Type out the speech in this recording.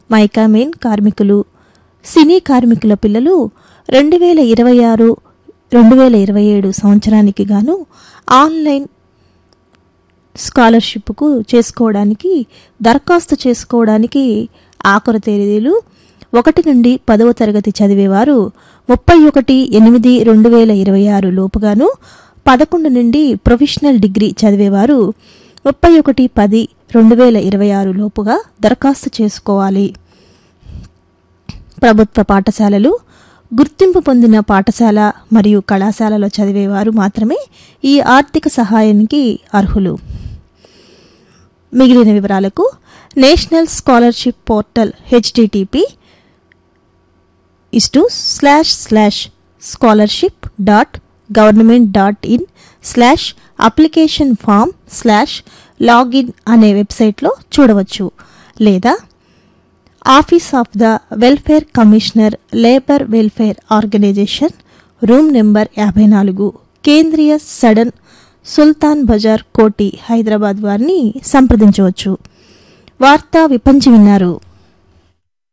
మైకామెయిన్ కార్మికులు సినీ కార్మికుల పిల్లలు రెండు వేల ఇరవై ఆరు రెండు వేల ఇరవై ఏడు సంవత్సరానికి గాను ఆన్లైన్ స్కాలర్షిప్కు చేసుకోవడానికి దరఖాస్తు చేసుకోవడానికి ఆఖరు తేదీలు ఒకటి నుండి పదవ తరగతి చదివేవారు ముప్పై ఒకటి ఎనిమిది రెండు వేల ఇరవై ఆరు లోపుగాను పదకొండు నుండి ప్రొఫెషనల్ డిగ్రీ చదివేవారు ముప్పై ఒకటి పది రెండు వేల ఇరవై ఆరు లోపుగా దరఖాస్తు చేసుకోవాలి ప్రభుత్వ పాఠశాలలు గుర్తింపు పొందిన పాఠశాల మరియు కళాశాలలో చదివేవారు మాత్రమే ఈ ఆర్థిక సహాయానికి అర్హులు మిగిలిన వివరాలకు national scholarship portal HTTP is to slash slash scholarship dot government dot in slash application form slash login అనే వెబ్సైట్లో చూడవచ్చు లేదా office of the welfare commissioner labour welfare organisation room number యాభై నాలుగు కేంద్రీయ సడన్ సుల్తాన్ బజార్ కోటి హైదరాబాద్ వారిని సంప్రదించవచ్చు వార్తా విపంచి విన్నారు